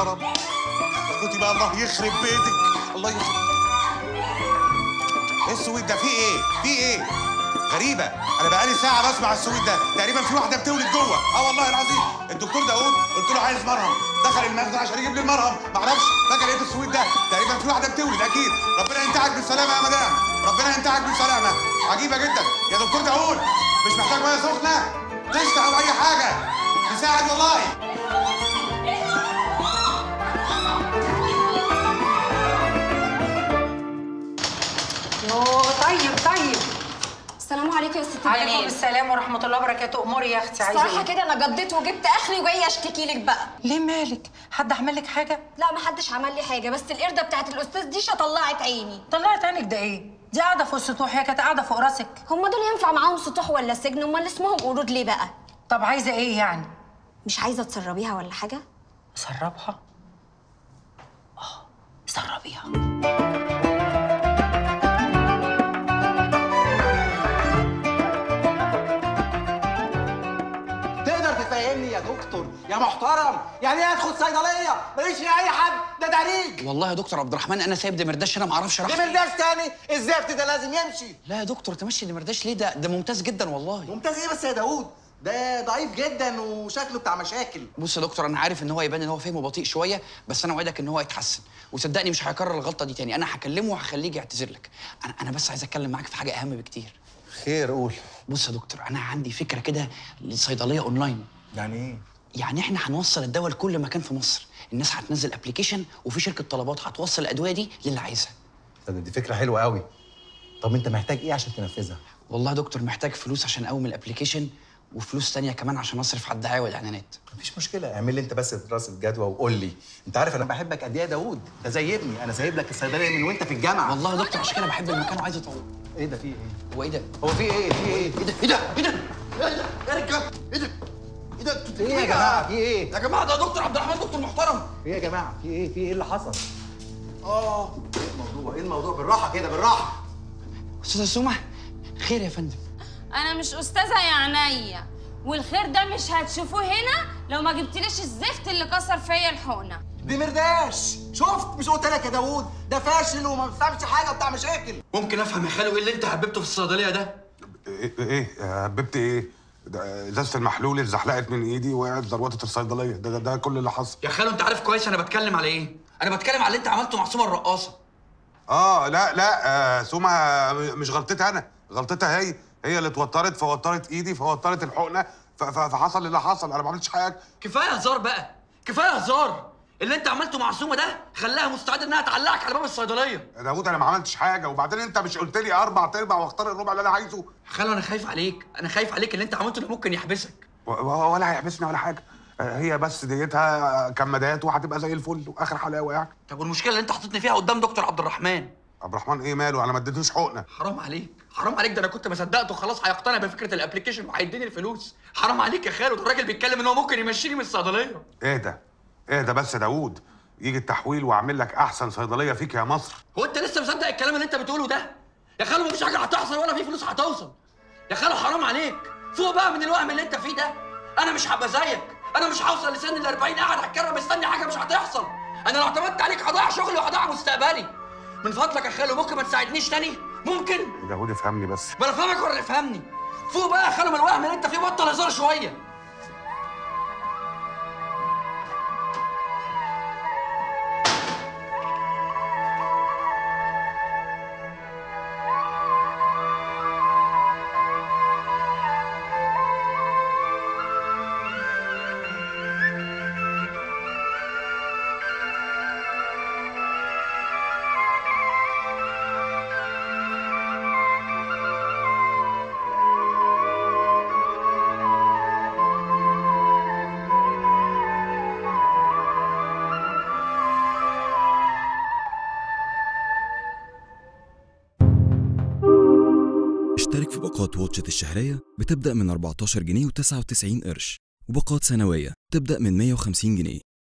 رب اسكتي بقى الله يخرب بيتك الله يخرب ايه السويت ده في ايه في ايه غريبة أنا بقالي ساعة بسمع السويت ده تقريبا في واحدة بتولد جوه اه والله العظيم الدكتور داوود قلت له عايز مرهم دخل المخزن عشان يجيب لي المرهم معرفش فجأة لقيت السويت ده تقريبا في واحدة بتولد أكيد ربنا ينتعك بالسلامة يا مدام ربنا ينتعك بالسلامة عجيبة جدا يا دكتور داوود مش محتاج مية سخنة تشتى أو أي حاجة تساعد والله يوه طيب طيب السلام عليكم يا ست عليكم منال السلام ورحمه الله وبركاته اموري يا اختي عايزه صراحة ايه كده أنا جديت وجبت آخري وجاية أشتكي لك بقى ليه مالك حد عمل لك حاجه لا ما حدش عمل لي حاجة بس القردة بتاعت الأستاذ دي طلعت عيني طلعت عينك ده ايه دي قاعده فوق السطوح هي كانت قاعده فوق راسك هما دول ينفع معاهم سطوح ولا سجن أمال اسمهم قرود ليه بقى طب عايزه ايه يعني مش عايزة تسربيها ولا حاجة سربها اه سربيها تقدر تفهمني يا دكتور يا محترم يعني ايه ادخل صيدليه ماليش فيها اي حد ده تعريج والله يا دكتور عبد الرحمن انا سايب دمرداش انا ما اعرفش راح دي فين. مرداش تاني الزفت ده لازم يمشي لا يا دكتور تمشي دمرداش ليه ده ده ممتاز جدا والله ممتاز ايه بس يا داوود ده ضعيف جدا وشكله بتاع مشاكل بص يا دكتور انا عارف ان هو يبان ان هو فهمه بطيء شويه بس انا اوعدك ان هو يتحسن وصدقني مش هيكرر الغلطه دي تاني انا هكلمه وهخليه يجي يعتذر لك انا انا بس عايز اتكلم معاك في حاجه اهم بكتير خير قول بص يا دكتور انا عندي فكره كده للصيدليه اونلاين يعني ايه يعني احنا هنوصل الدواء لكل مكان في مصر الناس هتنزل ابلكيشن وفي شركه طلبات هتوصل الادويه دي للي عايزها ده دي فكرة حلوة قوي طب انت محتاج ايه عشان تنفذها؟ والله يا دكتور محتاج فلوس عشان اقوم الابلكيشن وفلوس تانية كمان عشان اصرف على الدعايه والاعلانات مفيش مشكلة اعمل لي انت بس دراسة جدوى وقول لي انت عارف انا بحبك قد ايه يا داوود انت زي ابني انا سايب لك الصيدلية من وانت في الجامعة والله يا دكتور عشان كده بحب المكان وعايز اطور ايه ده في ايه؟ هو ايه ده؟ هو في ايه؟ في ايه؟ ايه ده؟ ايه ده؟ ايه ده؟ ايه ده؟ يا رجاله ايه ده؟ ايه ده؟ ايه يا جماعة؟ في ايه؟ يا جماعه ده دكتور عبد الرحمن دكتور محترم في ايه يا جماعة؟ في ايه؟ في ايه اللي حصل؟ اه ايه الموضوع؟ ايه الموضوع؟ بالراحة كده بالراحة استاذه سومه خير يا فندم انا مش استاذه يا عينيا والخير ده مش هتشوفوه هنا لو ما جبتليش الزفت اللي كسر فيا الحقنه دي مرداش شفت مش قلت لك يا داوود ده فاشل وما بيفهمش حاجه وبتاع مشاكل ممكن افهم يا خالو ايه اللي انت حببته في الصيدليه ده؟ ايه ايه هببت ايه ده ازازه المحلول اتزحلقت من ايدي وقعت ذروته الصيدليه ده, ده ده كل اللي حصل يا خالو انت عارف كويس انا بتكلم على ايه؟ انا بتكلم على اللي انت عملته مع سومه الرقاصه اه لا لا آه سومه م- مش غلطتها انا غلطتها هي هي اللي اتوترت فوترت ايدي فوترت الحقنه ف- ف- فحصل اللي حصل انا ما عملتش حاجه كفايه هزار بقى كفايه هزار اللي انت عملته مع سومه ده خلاها مستعده انها تعلقك على باب الصيدليه يا داوود انا ما عملتش حاجه وبعدين انت مش قلت لي اربع تربع واختار الربع اللي انا عايزه خالو انا خايف عليك انا خايف عليك اللي انت عملته ده ممكن يحبسك و- و- ولا هيحبسني ولا حاجه آه، هي بس ديتها كمادات وهتبقى زي الفل واخر حلاوه يعني طب والمشكله اللي انت حطيتني فيها قدام دكتور عبد الرحمن عبد الرحمن ايه ماله انا ما اديتوش حقنه حرام عليك حرام عليك ده انا كنت ما صدقته خلاص هيقتنع بفكره الابلكيشن وهيديني الفلوس حرام عليك يا خالد الراجل بيتكلم ان هو ممكن يمشيني من الصيدليه ايه ده ايه ده بس يا داوود يجي التحويل واعمل لك احسن صيدليه فيك يا مصر هو انت لسه مصدق الكلام اللي انت بتقوله ده يا خالو مفيش حاجه هتحصل ولا في فلوس هتوصل يا خالو حرام عليك فوق بقى من الوهم اللي انت فيه ده انا مش هبقى زيك انا مش هوصل لسن ال 40 قاعد على الكرة مستني حاجه مش هتحصل انا لو اعتمدت عليك هضيع شغلي وهضيع مستقبلي من فضلك يا خالو ممكن ما تساعدنيش تاني ممكن يا داوود افهمني بس بلا فاهمك ولا فهمني فوق بقى يا خالو من الوهم اللي انت فيه بطل هزار شويه اشترك في باقات واتشت الشهرية بتبدأ من 14 جنيه و99 قرش وباقات سنوية تبدأ من 150 جنيه